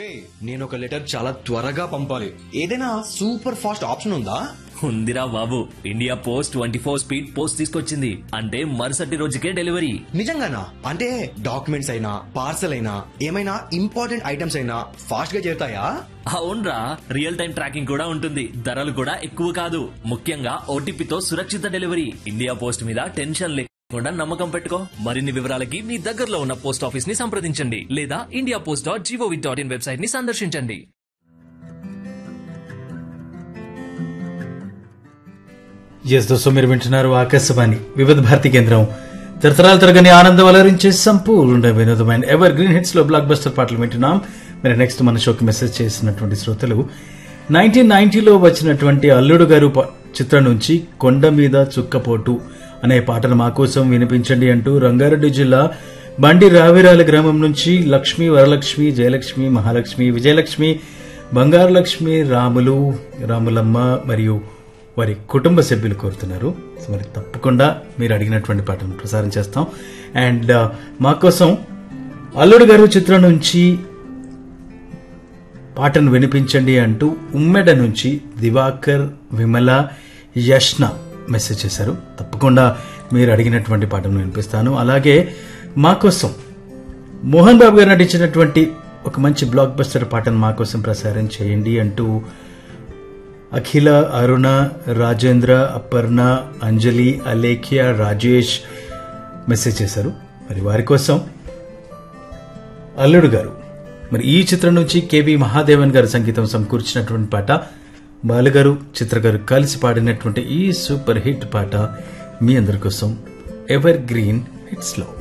నేను ఒక లెటర్ చాలా త్వరగా పంపాలి ఏదైనా సూపర్ ఫాస్ట్ ఆప్షన్ ఉందా ఉందిరా బాబు India Post twenty four speed post తీసుకొచ్చింది అంటే మరుసటి రోజుకే డెలివరీ నిజంగానా అంటే డాక్యుమెంట్స్ అయినా పార్సల్ అయినా ఏమైనా ఇంపార్టెంట్ ఐటమ్స్ అయినా ఫాస్ట్ గా చేరుతాయా అవునరా రియల్ టైం ట్రాకింగ్ కూడా ఉంటుంది ధరలు కూడా ఎక్కువ కాదు ముఖ్యంగా ఓటీపీతో సురక్షిత డెలివరీ ఇండియా పోస్ట్ మీద టెన్షన్ లేకుండా నమ్మకం పెట్టుకో మరిన్ని వివరాలకి మీ దగ్గరలో ఉన్న పోస్ట్ ఆఫీస్ ని సంప్రదించండి లేదా India Post dot G O V dot in website ని సందర్శించండి ఎస్ దోస్తు మీరు వింటున్నారు ఆకాశవాణి వివిధ భారతి కేంద్రం తరతరాల తరగని ఆనందం అలరించే సంపూర్ణ వినోదమైన ఎవర్ గ్రీన్ హిట్స్ లో బ్లాక్ బస్టర్ పాటలు వింటున్నాం మీరు నెక్స్ట్ మన షోకి మెసేజ్ చేసినటువంటి శ్రోతలు నైన్టీన్ నైన్టీలో వచ్చినటువంటి అల్లుడు గారు ప- చిత్రం నుంచి కొండ మీద చుక్కపోటు అనే పాటను మా కోసం వినిపించండి అంటూ రంగారెడ్డి జిల్లా బండి రావిరాల గ్రామం నుంచి లక్ష్మి వరలక్ష్మి జయలక్ష్మి మహాలక్ష్మి విజయలక్ష్మి బంగారు లక్ష్మి రాములు రాములమ్మ మరియు వారి కుటుంబ సభ్యులు కోరుతున్నారు సో మరి తప్పకుండా మీరు అడిగినటువంటి పాటను ప్రసారం చేస్తాం అండ్ ఆ, మా కోసం అల్లుడు గారు చిత్రం నుంచి పాటను వినిపించండి అంటూ ఉమ్మెడ నుంచి దివాకర్ విమల యష్న మెసేజ్ చేశారు తప్పకుండా మీరు అడిగినటువంటి పాటను వినిపిస్తాను అలాగే మా కోసం మోహన్ బాబు గారు నటించినటువంటి ఒక మంచి బ్లాక్ బస్టర్ పాటను మా కోసం ప్రసారం చేయండి అంటూ అఖిల అరుణ రాజేంద్ర అపర్ణ అంజలి అలేఖ్య రాజేష్ మెసేజ్ చేశారు మరి వారి కోసం అల్లుడు గారు మరి ఈ చిత్రం నుంచి కేవి మహాదేవన్ గారు సంగీతం సమకూర్చినటువంటి పాట బాలుగారు చిత్ర గారు కలిసి పాడినటువంటి ఈ సూపర్ హిట్ పాట మీ అందరి కోసం ఎవర్ గ్రీన్ హిట్స్ లో